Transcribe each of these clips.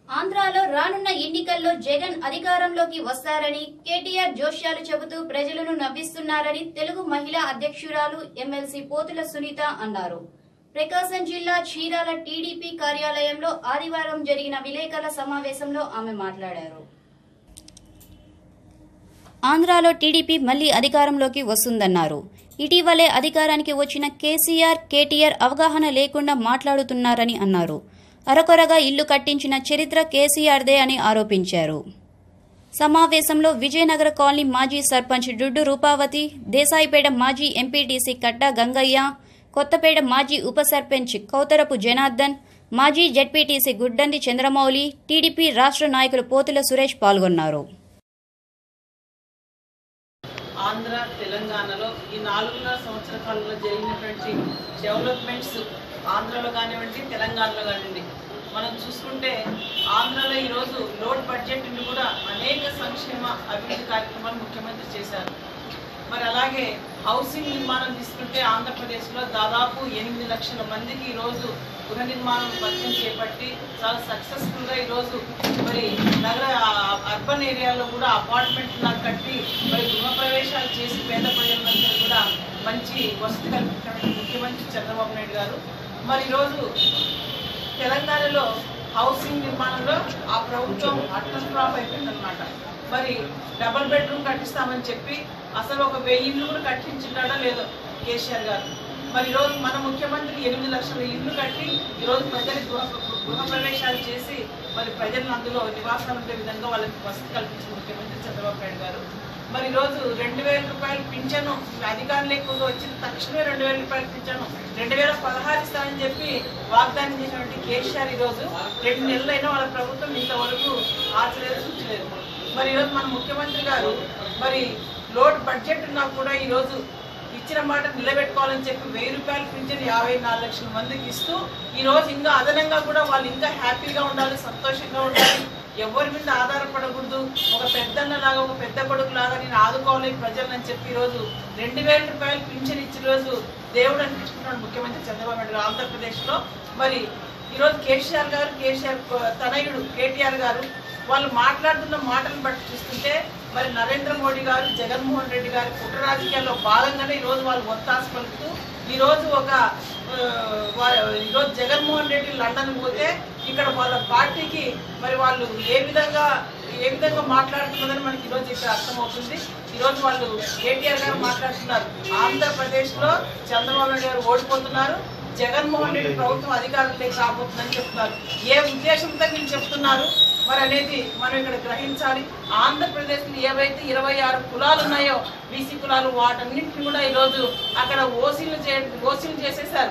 ఆంధ్రాలో రానున్న ఎన్నికల్లో జగన్ అధికారంలోకి వస్తారని కేటీఆర్ జోష్యాలు చెబుతూ ప్రజలను నవ్విస్తున్నారని తెలుగు మహిళా అధ్యక్షురాలు ఎమ్మెల్సీ పోతుల సునీత అన్నారు ప్రకాశం జిల్లా చీరాల టీడీపీ కార్యాలయంలో ఆదివారం జరిగిన విలేకరుల సమావేశంలో ఆమె మాట్లాడారు ఆంధ్రాలో టీడీపీ మళ్లీ అధికారంలోకి వస్తుందన్నారు ఇటీవలే అధికారానికి వచ్చిన కేసీఆర్ కేటీఆర్ అవగాహన లేకుండా మాట్లాడుతున్నారని అన్నారు అరకొరగా ఇల్లు కట్టించిన చరిత్ర కేసీఆర్దే అని ఆరోపించారు సమావేశంలో విజయనగర కాలనీ మాజీ సర్పంచ్ డుడ్డు రూపావతి దేశాయిపేట మాజీ ఎంపీటీసీ కట్టా గంగయ్య కొత్తపేట మాజీ ఉప సర్పంచ్ కౌతరపు జనార్దన్ మాజీ జడ్పీటీసీ గుడ్డంది చంద్రమౌళి టీడీపీ రాష్ట్ర నాయకులు పోతుల సురేష్ పాల్గొన్నారు ఆంధ్ర తెలంగాణలో ఈ నాలుగున్నర సంవత్సర కాలంలో జరిగినటువంటి డెవలప్మెంట్స్ ఆంధ్రలో కానివ్వండి తెలంగాణలో కానివ్వండి మనం చూసుకుంటే ఆంధ్రలో ఈరోజు లోడ్ బడ్జెట్ని కూడా అనేక సంక్షేమ అభివృద్ధి కార్యక్రమాలు ముఖ్యమంత్రి చేశారు మరి అలాగే హౌసింగ్ నిర్మాణం తీసుకుంటే ఆంధ్రప్రదేశ్లో దాదాపు ఎనిమిది లక్షల మందికి ఈరోజు గృహ నిర్మాణం పథకం చేపట్టి చాలా సక్సెస్ఫుల్గా ఈరోజు మరి నగర ఆ- అర్బన్ ఏరియాలో కూడా అపార్ట్మెంట్ లాగా కట్టి మరి గృహ ప్రవేశాలు చేసి పేద ప్రజలందరూ కూడా మంచి వసతి కల్పించినటువంటి ముఖ్యమంత్రి చంద్రబాబు నాయుడు గారు మరి ఈరోజు తెలంగాణలో హౌసింగ్ నిర్మాణంలో ఆ ప్రభుత్వం అట్టల్ ఫ్లాప్ అయిపోయిందనమాట మరి డబుల్ బెడ్రూమ్ కట్టిస్తామని చెప్పి అసలు ఒక వెయ్యి ఇల్లు కూడా కట్టించుంటాడో లేదో కేసీఆర్ గారు మరి ఈరోజు మన ముఖ్యమంత్రి ఎనిమిది లక్షల ఇల్లు కట్టి ఈరోజు ప్రజలకు గృహ గృహ ప్రవేశాలు చేసి మరి ప్రజలను అందులో నివాసాలు ఉండే విధంగా వాళ్ళకి వసతి కల్పించిన ముఖ్యమంత్రి చంద్రబాబు నాయుడు గారు మరి ఈరోజు రెండు వేల రూపాయలు పింఛను అధికారులు ఎక్కువగా వచ్చిన తక్షణమే రెండు వేల రూపాయలు పింఛను రెండు వేల పదహారు ఇస్తామని చెప్పి వాగ్దానం చేసినటువంటి కేసీఆర్ ఈరోజు రెండు నెలలైనా వాళ్ళ ప్రభుత్వం ఇంతవరకు ఆచలేదు చూచలేదు మరి ఈరోజు మన ముఖ్యమంత్రి గారు మరి లోడ్ బడ్జెట్ ఉన్నా కూడా ఈరోజు ఇచ్చిన మాట నిలబెట్టుకోవాలని చెప్పి వెయ్యి రూపాయలు పింఛన్ యాభై నాలుగు లక్షల మందికి ఇస్తూ ఈ రోజు ఇంకా అదనంగా కూడా వాళ్ళు ఇంకా హ్యాపీగా ఉండాలి సంతోషంగా ఉండాలి ఎవరి మీద ఆధారపడకూడదు ఒక పెద్దన్న లాగా ఒక పెద్ద కొడుకు లాగా నేను ఆదుకోవాలి ప్రజలని చెప్పి ఈ రోజు రెండు వేల రూపాయలు పింఛన్ ఇచ్చిన రోజు దేవుడు అనిపించుకున్నాడు ముఖ్యమంత్రి చంద్రబాబు నాయుడు గారు ఆంధ్రప్రదేశ్లో మరి ఈరోజు కేసీఆర్ గారు కేసీఆర్ తనయుడు కేటీఆర్ గారు వాళ్ళు మాట్లాడుతున్న మాటలను బట్టి చూస్తుంటే మరి నరేంద్ర మోడీ గారు జగన్మోహన్ రెడ్డి గారి కుట్ర రాజకీయాల్లో భాగంగానే ఈరోజు వాళ్ళు ఒత్తాసు పలుకుతూ ఈరోజు ఒక ఆ, వా- ఈరోజు జగన్మోహన్ రెడ్డి లండన్ పోతే ఇక్కడ వాళ్ళ పార్టీకి మరి వాళ్ళు ఏ విధంగా ఏ విధంగా మాట్లాడుతున్నదని మనకి ఈరోజు ఇక్కడ అర్థమవుతుంది ఈరోజు వాళ్ళు కేటీఆర్ గారు మాట్లాడుతున్నారు ఆంధ్రప్రదేశ్లో చంద్రబాబు నాయుడు గారు ఓడిపోతున్నారు జగన్మోహన్ రెడ్డి ప్రభుత్వం అధికారంలోకి రాబోతుందని చెప్తున్నారు ఏ ఉద్దేశంతో వీళ్ళు చెప్తున్నారు మరి అనేది మనం ఇక్కడ గ్రహించాలి ఆంధ్రప్రదేశ్లో ఏవైతే ఇరవై ఆరు కులాలు ఉన్నాయో బీసీ కులాలు వాటన్నింటిని కూడా ఈరోజు అక్కడ ఓసీలు చే ఓసీలు చేసేసారు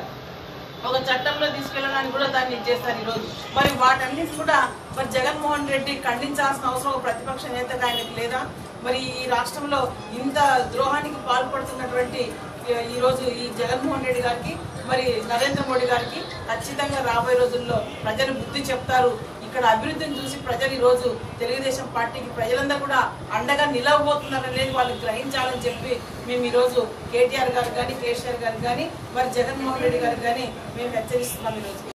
ఒక చట్టంలో తీసుకెళ్ళడానికి కూడా దాన్ని చేస్తారు ఈరోజు మరి వాటన్నిటి కూడా మరి జగన్మోహన్ రెడ్డి ఖండించాల్సిన అవసరం ఒక ప్రతిపక్ష నేతగా ఆయనకి లేదా మరి ఈ రాష్ట్రంలో ఇంత ద్రోహానికి పాల్పడుతున్నటువంటి ఈ- ఈ రోజు ఈ జగన్మోహన్ రెడ్డి గారికి మరి నరేంద్ర మోడీ గారికి ఖచ్చితంగా రాబోయే రోజుల్లో ప్రజలు బుద్ధి చెప్తారు ఇక్కడ అభివృద్ధిని చూసి ప్రజలు ఈ రోజు తెలుగుదేశం పార్టీకి ప్రజలందరూ కూడా అండగా నిలవబోతున్నారు అనేది వాళ్ళు గ్రహించాలని చెప్పి మేము ఈరోజు కేటీఆర్ గారు కానీ కేసీఆర్ గారు కానీ మరి జగన్మోహన్ రెడ్డి గారు కానీ మేము హెచ్చరిస్తున్నాం ఈరోజు